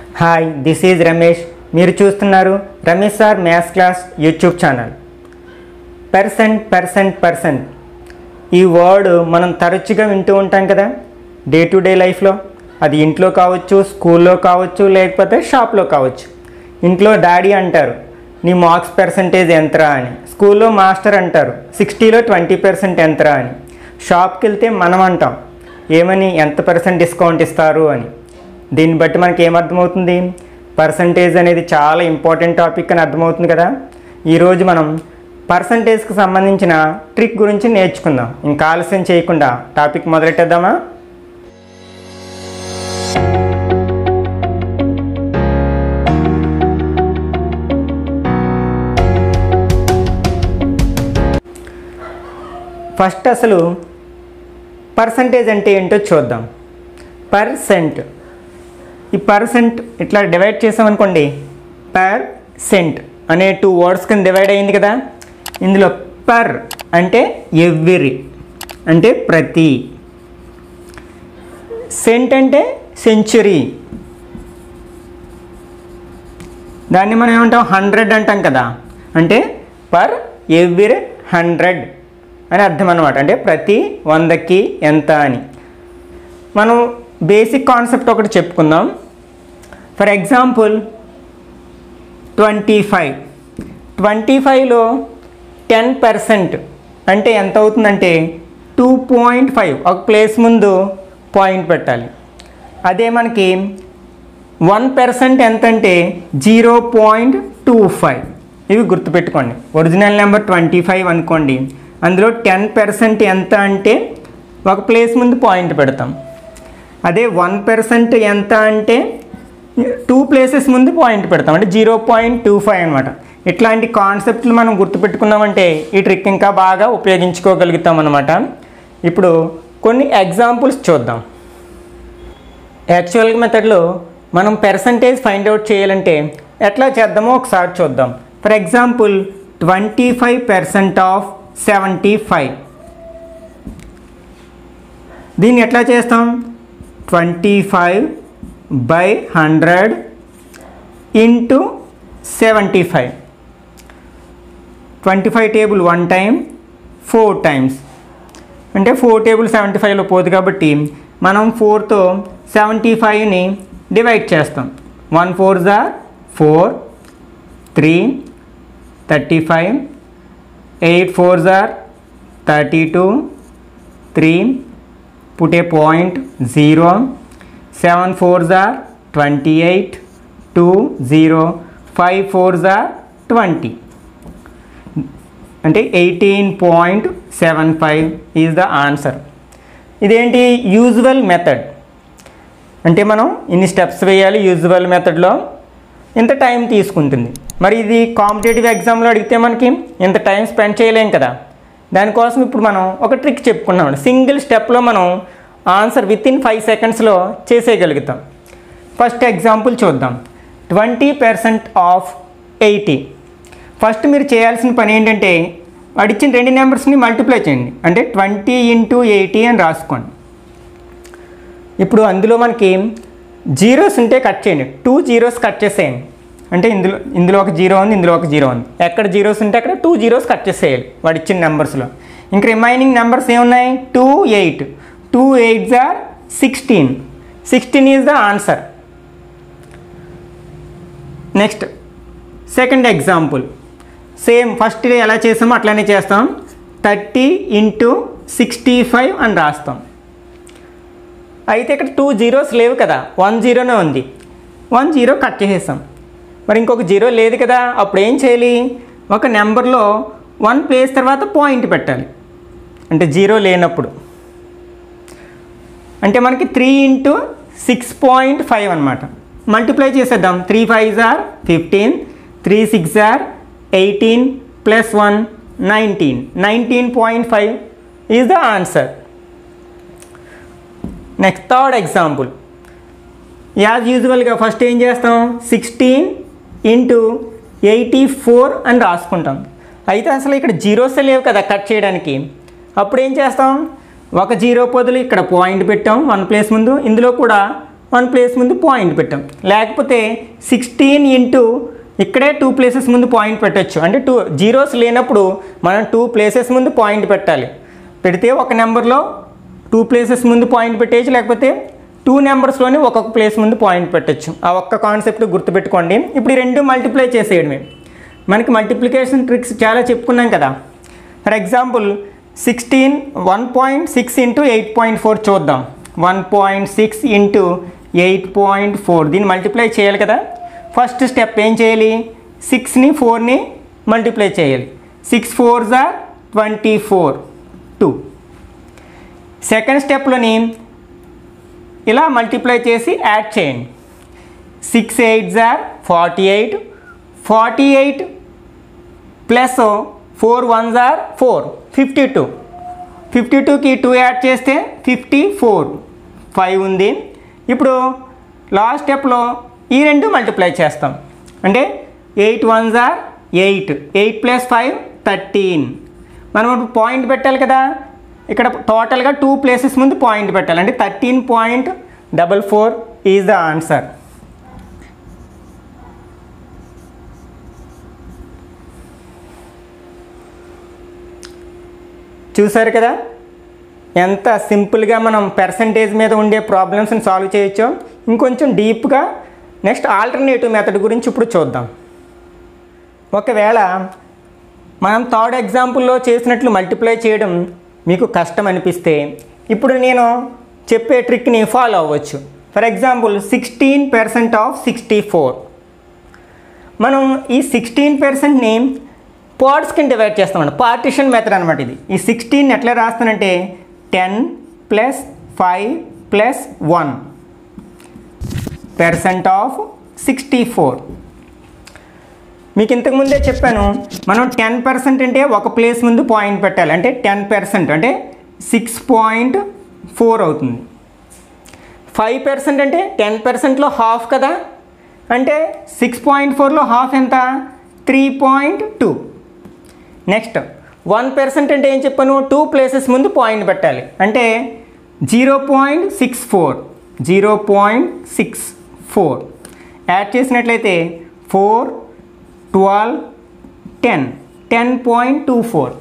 hi this is Ramesh మీరు చూస్తున్నారు Ramesh sir maths class YouTube channel percent percent percent ఈ word మనం తరచుగా వింటూ ఉంటాం కదా డే టు డే లైఫ్లో అది ఇంట్లో కావచ్చు స్కూల్లో కావచ్చు లేకపోతే షాప్లో కావచ్చు ఇంట్లో డాడీ అంటారు నీ మార్క్స్ పర్సంటేజ్ ఎంతరా అని స్కూల్లో మాస్టర్ అంటారు సిక్స్టీలో ట్వంటీ పర్సెంట్ ఎంతరా అని షాప్కి వెళ్తే మనం అంటాం ఏమని ఎంత పర్సెంట్ డిస్కౌంట్ ఇస్తారు అని దీన్ని బట్టి మనకి ఏమర్థమవుతుంది పర్సంటేజ్ అనేది చాలా ఇంపార్టెంట్ టాపిక్ అని అర్థమవుతుంది కదా ఈరోజు మనం పర్సంటేజ్కి సంబంధించిన ట్రిక్ గురించి నేర్చుకుందాం ఇంకా ఆలస్యం చేయకుండా టాపిక్ మొదలెట్టేద్దామా ఫస్ట్ అసలు పర్సంటేజ్ అంటే ఏంటో చూద్దాం పర్సెంట్ ఈ పర్సెంట్ ఇట్లా డివైడ్ చేసామనుకోండి పర్ సెంట్ అనే టూ వర్డ్స్ కింద డివైడ్ అయింది కదా ఇందులో పర్ అంటే ఎవ్రీ అంటే ప్రతి సెంట్ అంటే సెంచురీ దాన్ని మనం ఏమంటాం హండ్రెడ్ అంటాం కదా అంటే పర్ ఎవ్రీ హండ్రెడ్ అని అర్థం అనమాట అంటే ప్రతి వందకి ఎంత అని మనం బేసిక్ కాన్సెప్ట్ ఒకటి చెప్పుకుందాం for example twenty five twenty ఫైవ్లో టెన్ పర్సెంట్ అంటే ఎంత అవుతుందంటే టూ పాయింట్ ఫైవ్ ఒక ప్లేస్ ముందు పాయింట్ పెట్టాలి అదే మనకి వన్ పర్సెంట్ ఎంత అంటే జీరో పాయింట్ టూ ఫైవ్ ఇవి గుర్తుపెట్టుకోండి ఒరిజినల్ నెంబర్ ట్వంటీ ఫైవ్ అనుకోండి అందులో టెన్ పర్సెంట్ ఎంత అంటే ఒక ప్లేస్ ముందు పాయింట్ పెడతాం అదే వన్ పర్సెంట్ ఎంత అంటే టూ ప్లేసెస్ ముందు పాయింట్ పెడతాం అంటే జీరో పాయింట్ టూ ఫైవ్ అనమాట ఇట్లాంటి కాన్సెప్ట్లు మనం గుర్తుపెట్టుకున్నామంటే ఈ ట్రిక్ ఇంకా బాగా ఉపయోగించుకోగలుగుతాం అనమాట ఇప్పుడు కొన్ని ఎగ్జాంపుల్స్ చూద్దాం యాక్చువల్ మెథడ్లో మనం పర్సంటేజ్ ఫైండ్ అవుట్ చేయాలంటే ఎట్లా చేద్దామో ఒకసారి చూద్దాం for example twenty five percent of seventy five దీన్ని ఎట్లా చేస్తాం twenty five by hundred into seventy five twenty five table one time four times అంటే ఫోర్ టేబుల్ సెవెంటీ ఫైవ్లో పోదు కాబట్టి మనం ఫోర్తో సెవెంటీ ఫైవ్ని డివైడ్ చేస్తాం వన్ ఫోర్ జార్ four three thirty five eight four జార్ thirty two three put a point 0 7 4s are 28 2 0 5 4s are 20 అంటే eighteen point seven five is the answer ఇదేంటి యూజువల్ మెథడ్ అంటే మనం ఇన్ని స్టెప్స్ వేయాలి యూజువల్ మెథడ్లో ఇంత టైం తీసుకుంటుంది మరి ఇది కాంపిటేటివ్ ఎగ్జామ్లో అడిగితే మనకి ఇంత టైం స్పెండ్ చేయలేం కదా దానికోసం ఇప్పుడు మనం ఒక ట్రిక్ చెప్పుకున్నాం సింగిల్ స్టెప్లో మనం ఆన్సర్ విత్ ఇన్ ఫైవ్ సెకండ్స్లో చేసేయగలుగుతాం ఫస్ట్ ఎగ్జాంపుల్ చూద్దాం twenty percent of eighty first మీరు చేయాల్సిన పని ఏంటంటే అడిచిన రెండు నెంబర్స్ని మల్టిప్లై చేయండి అంటే ట్వంటీ ఇంటూ ఎయిటీ అని రాసుకోండి ఇప్పుడు అందులో మనకి జీరోస్ ఉంటే కట్ చేయండి టూ జీరోస్ కట్ చేసేయండి అంటే ఇందులో ఇందులో ఒక జీరో ఉంది ఇందులో ఒక జీరో ఉంది ఎక్కడ జీరోస్ ఉంటే అక్కడ టూ జీరోస్ కట్ చేసేయాలి వాడు ఇచ్చిన నెంబర్స్లో ఇంక రిమైనింగ్ నెంబర్స్ ఏమున్నాయి two eight two eights are sixteen sixteen is the answer next second example same first ఎలా చేసామో అట్లానే చేస్తాం థర్టీ ఇంటూ సిక్స్టీ ఫైవ్ అని రాస్తాం అయితే ఇక్కడ టూ జీరోస్ లేవు కదా వన్ జీరోనే ఉంది వన్ జీరో కట్ చేసేసాం మరి ఇంకొక జీరో లేదు కదా అప్పుడు ఏం చేయాలి ఒక నెంబర్లో వన్ ప్లేస్ తర్వాత పాయింట్ పెట్టాలి అంటే జీరో లేనప్పుడు అంటే మనకి three into six point five అనమాట మల్టిప్లై చేసేద్దాం three five are fifteen three six are eighteen plus one nineteen nineteen point five is the answer next third example as యూజువల్గా first ఏం చేస్తాం సిక్స్టీన్ ఇంటూ ఎయిటీ ఫోర్ అని రాసుకుంటాం అయితే అసలు ఇక్కడ జీరోస్ లేవు కదా కట్ చేయడానికి అప్పుడు ఏం చేస్తాం ఒక జీరో పొదులు ఇక్కడ పాయింట్ పెట్టాం వన్ ప్లేస్ ముందు ఇందులో కూడా వన్ ప్లేస్ ముందు పాయింట్ పెట్టాం లేకపోతే సిక్స్టీన్ ఇంటూ ఇక్కడే టూ ప్లేసెస్ ముందు పాయింట్ పెట్టచ్చు అంటే టూ జీరోస్ లేనప్పుడు మనం టూ ప్లేసెస్ ముందు పాయింట్ పెట్టాలి పెడితే ఒక నెంబర్లో టూ ప్లేసెస్ ముందు పాయింట్ పెట్టేయచ్చు లేకపోతే టూ నెంబర్స్లోనే ఒక్కొక్క ప్లేస్ ముందు పాయింట్ పెట్టచ్చు ఆ ఒక్క కాన్సెప్ట్ గుర్తుపెట్టుకోండి ఇప్పుడు ఈ రెండు మల్టిప్లై చేసేయడమే మనకి మల్టిప్లికేషన్ ట్రిక్స్ చాలా చెప్పుకున్నాం కదా for example sixteen one point six into eight point four చూద్దాం one point six into eight point four దీన్ని మల్టిప్లై చేయాలి కదా ఫస్ట్ స్టెప్ ఏం చేయాలి సిక్స్ని ఫోర్ని మల్టిప్లై చేయాలి సిక్స్ ఫోర్ జార్ ట్వంటీ ఫోర్ టూ సెకండ్ స్టెప్లోని ఇలా మల్టిప్లై చేసి యాడ్ చేయండి సిక్స్ ఎయిట్ జార్ forty eight forty eight plus four one జార్ ఫోర్ ఫిఫ్టీ టూ ఫిఫ్టీ టూకి టూ యాడ్ చేస్తే ఫిఫ్టీ ఫోర్ ఫైవ్ ఉంది ఇప్పుడు లాస్ట్ స్టెప్లో ఈ రెండు మల్టిప్లై చేస్తాం అంటే ఎయిట్ వన్ జార్ eight eight plus five thirteen మనం ఇప్పుడు పాయింట్ పెట్టాలి కదా ఇక్కడ టోటల్గా టూ ప్లేసెస్ ముందు పాయింట్ పెట్టాలి అంటే thirteen point double four is the answer చూసారు కదా ఎంత సింపుల్గా మనం పర్సంటేజ్ మీద ఉండే ప్రాబ్లమ్స్ని సాల్వ్ చేయొచ్చో ఇంకొంచెం డీప్గా నెక్స్ట్ ఆల్టర్నేటివ్ మెథడ్ గురించి ఇప్పుడు చూద్దాం ఒకవేళ మనం థర్డ్ ఎగ్జాంపుల్లో చేసినట్లు మల్టిప్లై చేయడం మీకు కష్టం అనిపిస్తే ఇప్పుడు నేను చెప్పే ట్రిక్ని ఫాలో అవ్వచ్చు for example sixteen percent of sixty four మనం ఈ సిక్స్టీన్ పర్సెంట్ని పార్ట్స్ కింద డివైడ్ చేస్తామండి పార్టిషన్ మెథడ్ అనమాట ఇది ఈ సిక్స్టీన్ ఎట్లా రాస్తానంటే ten plus five plus one percent of sixty four మీకు ఇంతకుముందే చెప్పాను మనం టెన్ పర్సెంట్ అంటే ఒక ప్లేస్ ముందు పాయింట్ పెట్టాలి అంటే టెన్ పర్సెంట్ అంటే సిక్స్ పాయింట్ ఫోర్ అవుతుంది ఫైవ్ పర్సెంట్ అంటే టెన్ పర్సెంట్లో హాఫ్ కదా అంటే సిక్స్ పాయింట్ ఫోర్లో హాఫ్ ఎంత three point two next one percent అంటే ఏం చెప్పాను టూ ప్లేసెస్ ముందు పాయింట్ పెట్టాలి అంటే zero point six four zero point six four add చేసినట్లయితే four twelve ten ten point two four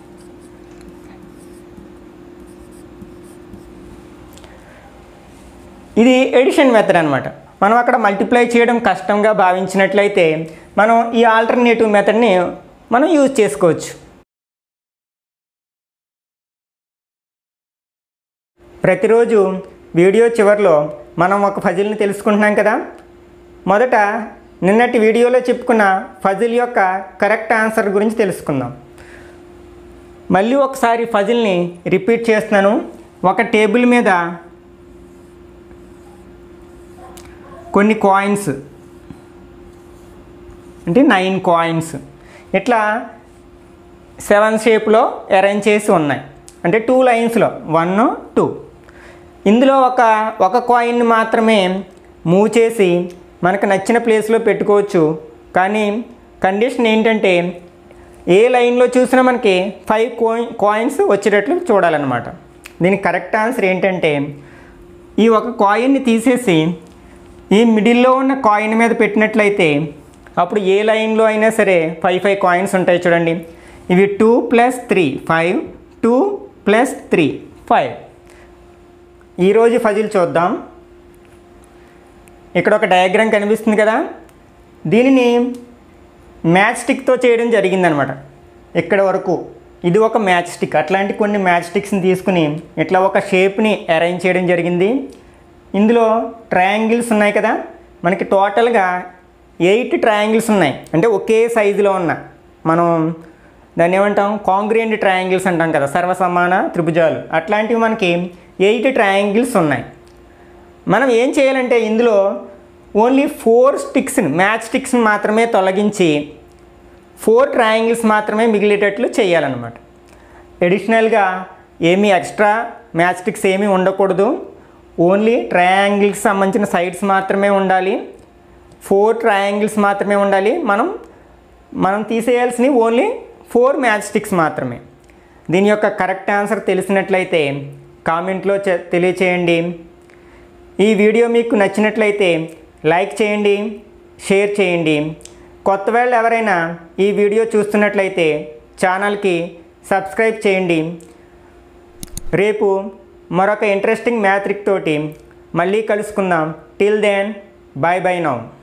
ఇది ఎడిషన్ మెథడ్ అనమాట మనం అక్కడ మల్టిప్లై చేయడం కష్టంగా భావించినట్లయితే మనం ఈ ఆల్టర్నేటివ్ మెథడ్ని మనం యూజ్ చేసుకోవచ్చు ప్రతిరోజు వీడియో చివరిలో మనం ఒక ఫజిల్ని తెలుసుకుంటున్నాం కదా మొదట నిన్నటి వీడియోలో చెప్పుకున్న ఫజిల్ యొక్క కరెక్ట్ ఆన్సర్ గురించి తెలుసుకుందాం మళ్ళీ ఒకసారి ఫజిల్ని రిపీట్ చేస్తున్నాను ఒక టేబుల్ మీద కొన్ని కాయిన్స్ అంటే నైన్ కాయిన్స్ ఇట్లా సెవెన్ షేప్లో అరేంజ్ చేసి ఉన్నాయి అంటే టూ లైన్స్లో వన్ టూ ఇందులో ఒక ఒక కాయిన్ మాత్రమే మూవ్ చేసి మనకు నచ్చిన ప్లేస్లో పెట్టుకోవచ్చు కానీ కండిషన్ ఏంటంటే ఏ లైన్లో చూసినా మనకి ఫైవ్ కాయిన్ కాయిన్స్ వచ్చేటట్లు చూడాలన్నమాట దీనికి కరెక్ట్ ఆన్సర్ ఏంటంటే ఈ ఒక కాయిన్ని తీసేసి ఈ మిడిల్లో ఉన్న కాయిన్ మీద పెట్టినట్లయితే అప్పుడు ఏ లైన్లో అయినా సరే ఫైవ్ ఫైవ్ కాయిన్స్ ఉంటాయి చూడండి ఇవి two plus three five two plus three five ఈరోజు ఫజిల్ చూద్దాం ఇక్కడ ఒక డయాగ్రామ్ కనిపిస్తుంది కదా దీనిని మ్యాచ్ స్టిక్తో చేయడం జరిగిందనమాట ఇక్కడ వరకు ఇది ఒక మ్యాచ్ స్టిక్ అట్లాంటి కొన్ని మ్యాచ్ స్టిక్స్ని తీసుకుని ఇట్లా ఒక షేప్ని అరేంజ్ చేయడం జరిగింది ఇందులో ట్రయాంగిల్స్ ఉన్నాయి కదా మనకి టోటల్గా ఎయిట్ ట్రయాంగిల్స్ ఉన్నాయి అంటే ఒకే సైజులో ఉన్న మనం దాన్ని ఏమంటాం కాంగ్రియంట్ ట్రయాంగిల్స్ అంటాం కదా సర్వసమాన త్రిభుజాలు అట్లాంటివి మనకి ఎయిట్ ట్రయాంగిల్స్ ఉన్నాయి మనం ఏం చేయాలంటే ఇందులో ఓన్లీ ఫోర్ స్టిక్స్ని మ్యాచ్ స్టిక్స్ని మాత్రమే తొలగించి ఫోర్ ట్రయాంగిల్స్ మాత్రమే మిగిలేటట్లు చేయాలన్నమాట ఎడిషనల్గా ఏమీ ఎక్స్ట్రా మ్యాచ్ స్టిక్స్ ఏమీ ఉండకూడదు ఓన్లీ ట్రయాంగిల్స్ సంబంధించిన సైడ్స్ మాత్రమే ఉండాలి ఫోర్ ట్రయాంగిల్స్ మాత్రమే ఉండాలి మనం మనం తీసేయాల్సినవి ఓన్లీ ఫోర్ మ్యాచ్ స్టిక్స్ మాత్రమే దీని యొక్క కరెక్ట్ ఆన్సర్ తెలిసినట్లయితే కామెంట్లో చె తెలియచేయండి ఈ వీడియో మీకు నచ్చినట్లయితే లైక్ చేయండి షేర్ చేయండి కొత్త వాళ్ళు ఎవరైనా ఈ వీడియో చూస్తున్నట్లయితే ఛానల్కి సబ్స్క్రైబ్ చేయండి రేపు మరొక ఇంట్రెస్టింగ్ మ్యాథ్రిక్ తోటి మళ్ళీ కలుసుకుందాం till then bye bye now